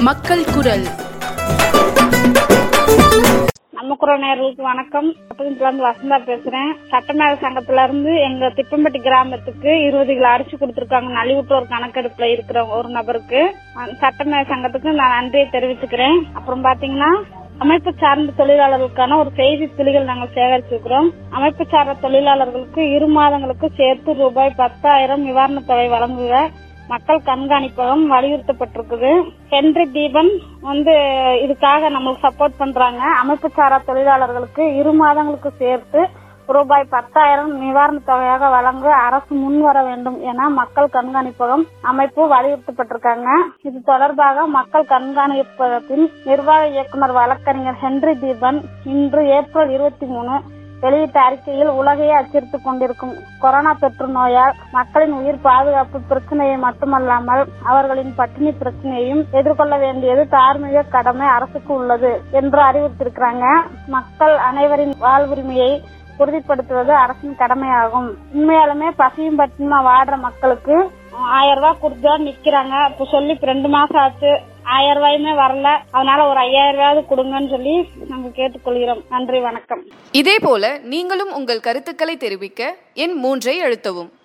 மக்கள் குரல் நம்ம குரல் நேர்களுக்கு வணக்கம் பக்கத்துல இருந்து வசந்தா பேசுறேன் சட்டமேல சங்கத்துல இருந்து எங்க திப்பம்பட்டி கிராமத்துக்கு இருபது கிலோ அரிசி கொடுத்திருக்காங்க நலிவுற்றோர் கணக்கெடுப்புல இருக்கிற ஒரு நபருக்கு அந்த சட்டமேல சங்கத்துக்கு நான் நன்றியை தெரிவிச்சுக்கிறேன் அப்புறம் பாத்தீங்கன்னா அமைப்பு சார்ந்த தொழிலாளர்களுக்கான ஒரு செய்தி துளிகள் நாங்கள் சேகரிச்சிருக்கிறோம் அமைப்பு சார்ந்த தொழிலாளர்களுக்கு இரு மாதங்களுக்கு சேர்த்து ரூபாய் பத்தாயிரம் நிவாரணத் தொகை வழங்குக மக்கள் கண்காணிப்பகம் வலியுறுத்தப்பட்டிருக்குது ஹென்றி தீபன் வந்து இதுக்காக நம்மளுக்கு சப்போர்ட் பண்றாங்க அமைப்பு சாரா தொழிலாளர்களுக்கு இரு மாதங்களுக்கு சேர்த்து ரூபாய் பத்தாயிரம் நிவாரண தொகையாக வழங்க அரசு முன் வர வேண்டும் என மக்கள் கண்காணிப்பகம் அமைப்பு வலியுறுத்தப்பட்டிருக்காங்க இது தொடர்பாக மக்கள் கண்காணிப்பகத்தின் நிர்வாக இயக்குனர் வழக்கறிஞர் ஹென்றி தீபன் இன்று ஏப்ரல் இருபத்தி மூணு வெளியிட்ட அறிக்கையில் உலகையே அச்சுறுத்திக் கொண்டிருக்கும் கொரோனா தொற்று நோயால் மக்களின் உயிர் பாதுகாப்பு பிரச்சனையை மட்டுமல்லாமல் அவர்களின் பட்டினி பிரச்சனையையும் எதிர்கொள்ள வேண்டியது தார்மீக கடமை அரசுக்கு உள்ளது என்று அறிவுறுத்திருக்கிறாங்க மக்கள் அனைவரின் வாழ்வுரிமையை உறுதிப்படுத்துவது அரசின் கடமையாகும் உண்மையாலுமே பசியும் பட்டினியுமா வாடுற மக்களுக்கு ஆயிரம் ரூபாய் கொடுத்தா நிக்கிறாங்க இப்ப சொல்லி இப்ப ரெண்டு மாசம் ஆச்சு ஆயிரம் ரூபாயுமே வரல அதனால ஒரு ஐயாயிரம் ரூபாயாவது கொடுங்கன்னு சொல்லி நாங்க கேட்டுக்கொள்கிறோம் நன்றி வணக்கம் இதேபோல நீங்களும் உங்கள் கருத்துக்களை தெரிவிக்க எண் மூன்றை அழுத்தவும்